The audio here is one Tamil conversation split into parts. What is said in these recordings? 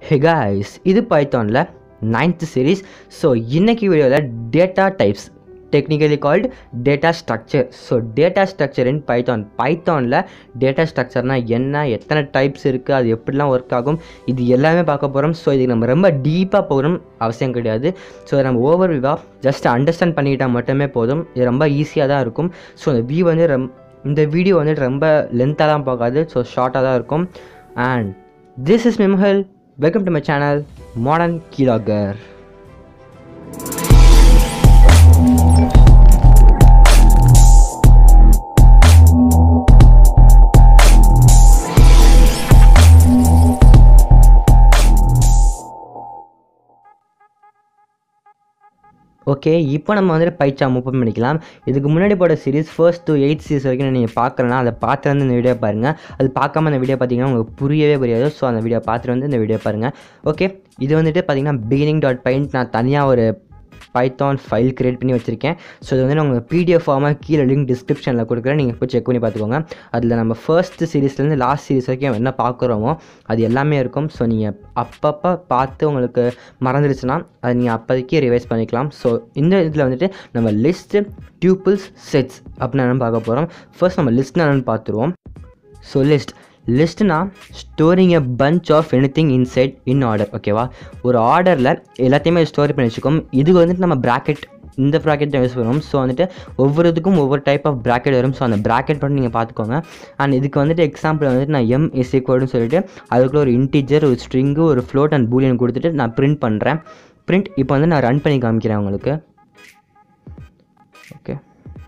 ஹே காய்ஸ் இது பைத்தானில் நைன்த் சீரீஸ் ஸோ இன்னைக்கு வீடியோவில் data types technically called data structure so data structure in Python பைத்தானில் டேட்டா ஸ்ட்ரக்சர்னால் என்ன எத்தனை டைப்ஸ் இருக்குது அது எப்படிலாம் ஒர்க் ஆகும் இது எல்லாமே பார்க்க போகிறோம் ஸோ இதுக்கு நம்ம ரொம்ப டீப்பாக போகணும் அவசியம் கிடையாது ஸோ நம்ம ஓவர் வியூவாக ஜஸ்ட் அண்டர்ஸ்டாண்ட் பண்ணிக்கிட்டால் மட்டுமே போதும் இது ரொம்ப ஈஸியாக தான் இருக்கும் ஸோ இந்த வியூ வந்து ரொம்ப இந்த வீடியோ வந்து ரொம்ப லென்த்தாக தான் போகாது ஸோ ஷார்ட்டாக தான் இருக்கும் அண்ட் திஸ் இஸ் மிம்ஹல் welcome to my channel modern கீலாகர் ஓகே இப்போ நம்ம வந்துட்டு பைச்சா ஓப்பன் பண்ணிக்கலாம் இதுக்கு முன்னாடி போட series first to eight series வரைக்கும் நீங்கள் பார்க்கலனா அதை பார்த்து வந்து இந்த வீடியோ பாருங்கள் அது பார்க்காம அந்த வீடியோ பார்த்தீங்கன்னா உங்களுக்கு புரியவே புரியாது ஸோ அந்த வீடியோ பார்த்துட்டு வந்து இந்த வீடியோ பாருங்கள் ஓகே இது வந்துட்டு பார்த்தீங்கன்னா பிகினிங் டாட் பைண்ட் நான் தனியாக ஒரு பைத்தான் ஃபைல் கிரியேட் பண்ணி வச்சுருக்கேன் ஸோ இது வந்து நான் உங்களுக்கு பிடிஎஃப் ஃபார்மாக கீழே லிங்க் டிஸ்கிரிப்ஷனில் கொடுக்குறேன் நீங்கள் போய் செக் பண்ணி பார்த்துக்கோங்க அதில் நம்ம ஃபர்ஸ்ட் சீரீஸ்லேருந்து லாஸ்ட் சீரீஸ் வரைக்கும் என்ன பார்க்குறோமோ அது எல்லாமே இருக்கும் ஸோ நீங்கள் அப்பப்போ பார்த்து உங்களுக்கு மறந்துடுச்சுன்னா அதை நீங்கள் அப்போதைக்கு ரிவைஸ் பண்ணிக்கலாம் ஸோ இந்த இதில் வந்துட்டு நம்ம லிஸ்ட்டு டியூப்பிள்ஸ் செட்ஸ் அப்படின்னு என்னென்னு பார்க்க போகிறோம் ஃபர்ஸ்ட் நம்ம லிஸ்ட்னா என்னென்னு பார்த்துருவோம் ஸோ லிஸ்ட் லிஸ்ட்னா storing a bunch of anything inside in order ஓகேவா ஒரு ஆர்டரில் எல்லாத்தையுமே ஸ்டோரி பண்ணி வச்சுக்கோம் இதுக்கு வந்துட்டு நம்ம ப்ராக்கெட் இந்த ப்ராக்கெட் தான் யூஸ் பண்ணுவோம் ஸோ வந்துட்டு ஒவ்வொரு இதுக்கும் ஒவ்வொரு டைப் ஆஃப் ப்ராக்கெட் வரும் ஸோ அந்த ப்ராக்கெட் மட்டும் நீங்கள் பார்த்துக்கோங்க அண்ட் இதுக்கு வந்துட்டு எக்ஸாம்பிள் வந்துட்டு நான் எம் இஸ் ஈக்குவல்னு சொல்லிட்டு அதுக்குள்ள ஒரு இன்டீஜர் ஒரு ஸ்ட்ரிங்கு ஒரு ஃப்ளோட் அண்ட் பூலியன் கொடுத்துட்டு நான் பிரிண்ட் பண்ணுறேன் பிரிண்ட் இப்போ வந்து நான் ரன் பண்ணி காமிக்கிறேன் உங்களுக்கு ஓகே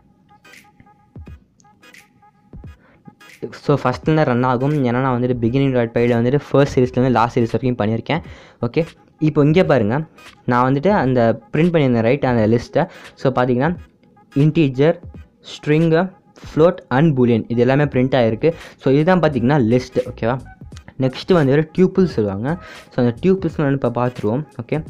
ஸோ ஃபஸ்ட்டில் தான் ரன் ஆகும் ஏன்னா நான் வந்துட்டு பிகினிங் டாட் பையில் வந்துட்டு ஃபர்ஸ்ட் சீரீஸ்லேருந்து லாஸ்ட் சீரீஸ் வரைக்கும் பண்ணியிருக்கேன் ஓகே இப்போ இங்கே பாருங்கள் நான் வந்துட்டு அந்த பிரிண்ட் பண்ணியிருந்தேன் ரைட் அந்த லிஸ்ட்டை ஸோ பார்த்தீங்கன்னா integer string float and boolean இது எல்லாமே பிரிண்ட் ஆகிருக்கு ஸோ இதுதான் பார்த்தீங்கன்னா லிஸ்ட் ஓகேவா நெக்ஸ்ட்டு வந்து டியூப்பிள்ஸ் சொல்லுவாங்க ஸோ அந்த டியூப்பிள்ஸ் வந்து இப்போ பார்த்துருவோம் ஓகே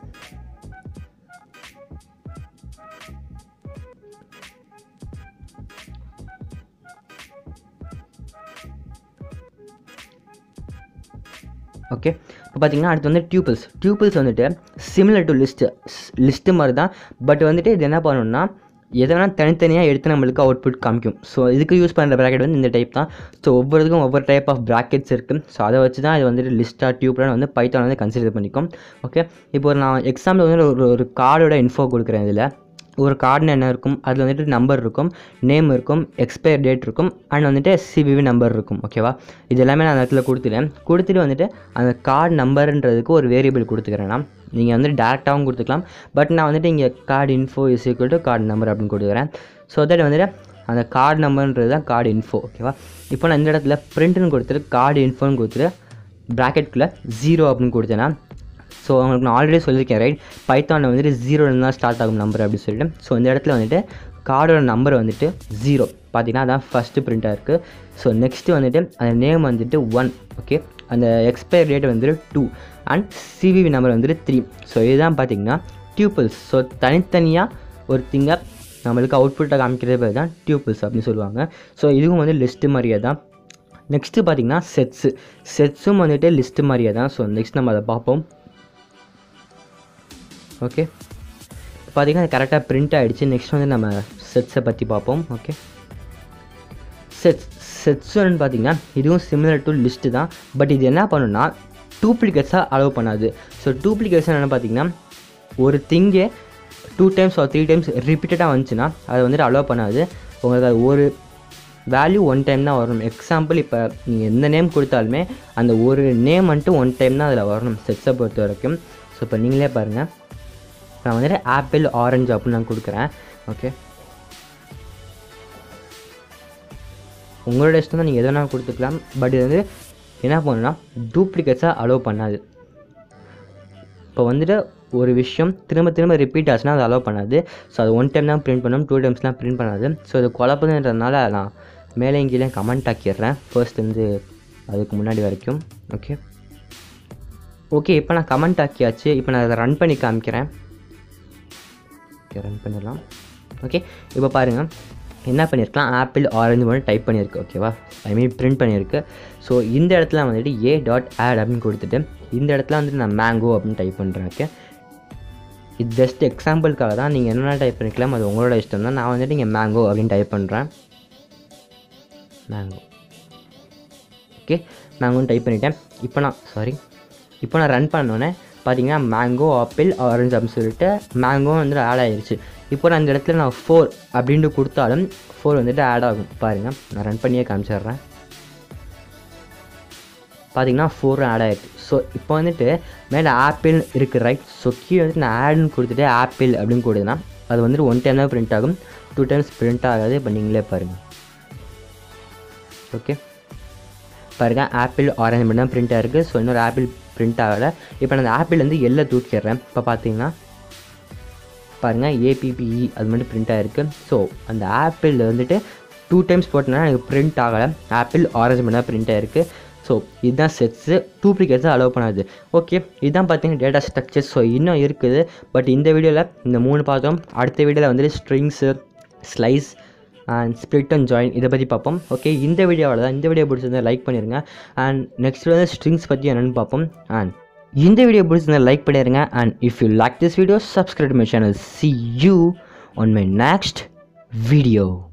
ஓகே இப்போ பார்த்தீங்கன்னா அடுத்து வந்து டியூப்பிள்ஸ் டியூப்பிள்ஸ் வந்துட்டு சிமிலர் டு லிஸ்ட்டு லிஸ்ட்டு மாதிரி தான் பட் வந்துட்டு இது என்ன பண்ணணும்னா எதை வேணால் தனித்தனியாக எடுத்து நம்மளுக்கு அவுட்புட் காமிக்கும் ஸோ இதுக்கு யூஸ் பண்ணுற ப்ராக்கெட் வந்து இந்த டைப் தான் ஸோ ஒவ்வொருக்கும் ஒவ்வொரு டைப் ஆஃப் ப்ராக்கெட்ஸ் இருக்குது ஸோ அதை வச்சு தான் இது வந்துட்டு லிஸ்ட்டாக டியூப்லாம் வந்து பைத்தான் வந்து கன்சிடர் பண்ணிக்கும் ஓகே இப்போ ஒரு நான் எக்ஸாம்பிள் வந்து ஒரு ஒரு கார்டோட இன்ஃபோ கொடுக்குறேன் இதில் ஒரு கார்டுன்னு என்ன இருக்கும் அதில் வந்துட்டு நம்பர் இருக்கும் நேம் இருக்கும் எக்ஸ்பயர் டேட் இருக்கும் அண்ட் வந்துட்டு சிவிவி நம்பர் இருக்கும் ஓகேவா இது எல்லாமே நான் அந்த இடத்துல கொடுத்துட்டேன் கொடுத்துட்டு வந்துட்டு அந்த கார்டு நம்பருன்றதுக்கு ஒரு வேரியபிள் கொடுத்துக்கிறேன் நான் நீங்கள் வந்து டேரெக்டாகவும் கொடுத்துக்கலாம் பட் நான் வந்துட்டு இங்கே card info is equal to card number அப்படின்னு கொடுக்குறேன் ஸோ தட் வந்துட்டு அந்த கார்டு நம்பர்ன்றது தான் கார்டு இன்ஃபோ ஓகேவா இப்போ நான் இந்த இடத்துல பிரிண்ட்னு கொடுத்துட்டு கார்டு இன்ஃபோன்னு கொடுத்துட்டு ப்ராக்கெட்குள்ளே ஜீரோ அப்படின்னு கொடுத்தேன்னா ஸோ உங்களுக்கு நான் ஆல்ரெடி சொல்லியிருக்கேன் ரைட் பைத்தானில் வந்துட்டு ஜீரோலேருந்து தான் ஸ்டார்ட் ஆகும் நம்பர் அப்படின்னு சொல்லிட்டு ஸோ இந்த இடத்துல வந்துட்டு கார்டோட நம்பர் வந்துட்டு ஜீரோ பார்த்தீங்கன்னா அதான் ஃபஸ்ட்டு பிரிண்ட்டாக இருக்குது ஸோ நெக்ஸ்ட்டு வந்துட்டு அந்த நேம் வந்துட்டு ஒன் ஓகே அந்த எக்ஸ்பயர் டேட் வந்துட்டு டூ அண்ட் சிவிவி நம்பர் வந்துட்டு த்ரீ ஸோ இதுதான் பார்த்தீங்கன்னா டியூப்பிள்ஸ் ஸோ தனித்தனியாக ஒரு திங்கை நம்மளுக்கு அவுட்புட்டை காமிக்கிறது பேர் தான் டியூப்பிள்ஸ் அப்படின்னு சொல்லுவாங்க ஸோ இதுவும் வந்து லிஸ்ட்டு மாதிரியே தான் நெக்ஸ்ட்டு பார்த்தீங்கன்னா செட்ஸு செட்ஸும் வந்துட்டு லிஸ்ட்டு மாதிரியே தான் ஸோ நெக்ஸ்ட் நம்ம அதை பார்ப்போம் ஓகே பார்த்திங்கன்னா அது கரெக்டாக பிரிண்ட் ஆகிடுச்சு நெக்ஸ்ட் வந்து நம்ம செட்ஸை பற்றி பார்ப்போம் ஓகே செட்ஸ் செட்ஸ்னு பார்த்தீங்கன்னா இதுவும் சிமிலர் டு லிஸ்ட்டு தான் பட் இது என்ன பண்ணுன்னா டூப்ளிகேட்ஸாக அலோவ் பண்ணாது ஸோ டூப்ளிகேட்ஸ் என்ன பார்த்தீங்கன்னா ஒரு திங்கே two times or three times ரிப்பீட்டடாக வந்துச்சுன்னா அதை வந்துட்டு அலோவ் பண்ணாது உங்களுக்கு அது ஒரு வேல்யூ ஒன் டைம் தான் வரணும் எக்ஸாம்பிள் இப்போ நீங்கள் எந்த நேம் கொடுத்தாலுமே அந்த ஒரு நேம் வந்துட்டு ஒன் டைம் தான் அதில் வரணும் செட்ஸை பொறுத்த வரைக்கும் ஸோ இப்போ நீங்களே பாருங்கள் நான் வந்துட்டு ஆப்பிள் ஆரஞ்சு அப்படின்னு நான் கொடுக்குறேன் ஓகே உங்களோட இஷ்டம் தான் நீங்கள் எது வேணால் கொடுத்துக்கலாம் பட் இது வந்து என்ன பண்ணுன்னா டூப்ளிகேட்ஸாக அலோவ் பண்ணாது இப்போ வந்துட்டு ஒரு விஷயம் திரும்ப திரும்ப ரிப்பீட் ஆச்சுன்னா அது அலோவ் பண்ணாது ஸோ அது ஒன் டைம் தான் ப்ரிண்ட் பண்ணும் டூ டைம்ஸ்லாம் ப்ரிண்ட் பண்ணாது ஸோ இது குழப்பதுன்றதுனால நான் மேலே கீழே கமெண்ட் ஆக்கிடுறேன் ஃபர்ஸ்ட் வந்து அதுக்கு முன்னாடி வரைக்கும் ஓகே ஓகே இப்போ நான் கமெண்ட் ஆக்கியாச்சு இப்போ நான் அதை ரன் பண்ணி காமிக்கிறேன் ஓகே ரன் பண்ணிடலாம் ஓகே இப்போ பாருங்கள் என்ன பண்ணியிருக்கலாம் ஆப்பிள் ஆரஞ்சு மட்டும் டைப் பண்ணியிருக்கு ஓகேவா ஐ மீன் பிரிண்ட் பண்ணியிருக்கு ஸோ இந்த இடத்துல வந்துட்டு ஏ டாட் ஆட் அப்படின்னு கொடுத்துட்டு இந்த இடத்துல வந்துட்டு நான் மேங்கோ அப்படின்னு டைப் பண்ணுறேன் ஓகே இது ஜஸ்ட் எக்ஸாம்பிளுக்காக தான் நீங்கள் என்னென்ன டைப் பண்ணிக்கலாம் அது உங்களோட இஷ்டம் தான் நான் வந்துட்டு இங்கே மேங்கோ அப்படின்னு டைப் பண்ணுறேன் மேங்கோ ஓகே மேங்கோன்னு டைப் பண்ணிட்டேன் இப்போ நான் சாரி இப்போ நான் ரன் பண்ணோன்னே பார்த்தீங்கன்னா மேங்கோ ஆப்பிள் ஆரஞ்சு அப்படின்னு சொல்லிட்டு மேங்கோ வந்துட்டு ஆட் ஆயிருச்சு இப்போ நான் இந்த இடத்துல நான் ஃபோர் அப்படின்ட்டு கொடுத்தாலும் ஃபோர் வந்துட்டு ஆட் ஆகும் பாருங்கள் நான் ரன் பண்ணியே காமிச்சிடுறேன் பார்த்தீங்கன்னா ஃபோர் ஆட் ஆயிருக்கு ஸோ இப்போ வந்துட்டு மேலே ஆப்பிள் இருக்குது ரைட் ஸோ கீழே வந்துட்டு நான் ஆட்னு கொடுத்துட்டு ஆப்பிள் அப்படின்னு கொடுத்தேன்னா அது வந்துட்டு ஒன் டைம் தான் பிரிண்ட் ஆகும் டூ டைம்ஸ் பிரிண்ட் ஆகாது இப்போ நீங்களே பாருங்கள் ஓகே பாருங்கள் ஆப்பிள் ஆரஞ்சு மட்டும் தான் பிரிண்ட் ஆகிருக்கு ஸோ இன்னொரு ஆப்பிள் பிரிண்ட் ஆகலை இப்போ நான் அந்த ஆப்பிள் வந்து எல்லை தூக்கிடுறேன் இப்போ பார்த்தீங்கன்னா பாருங்கள் ஏபிபிஇ அது மட்டும் பிரிண்ட் ஆகிருக்கு ஸோ அந்த ஆப்பிள் வந்துட்டு டூ டைம்ஸ் போட்டோன்னா எனக்கு பிரிண்ட் ஆகலை ஆப்பிள் ஆரஞ்சு மட்டும் தான் பிரிண்ட் ஆகிருக்கு ஸோ இதுதான் செட்ஸு டூப்ளிகேட்ஸை அலோவ் பண்ணாது ஓகே இதுதான் பார்த்தீங்கன்னா டேட்டா ஸ்ட்ரக்சர்ஸ் ஸோ இன்னும் இருக்குது பட் இந்த வீடியோவில் இந்த மூணு பார்த்தோம் அடுத்த வீடியோவில் வந்துட்டு strings slice and split and join இதை பற்றி பார்ப்போம் ஓகே இந்த வீடியோவில் தான் இந்த வீடியோ பிடிச்சிருந்தா லைக் பண்ணிடுங்க அண்ட் நெக்ஸ்ட் வந்து ஸ்ட்ரிங்ஸ் பற்றி என்னென்னு பார்ப்போம் அண்ட் இந்த வீடியோ பிடிச்சிருந்தா லைக் பண்ணிடுங்க and if you like this video subscribe my channel see you on my next video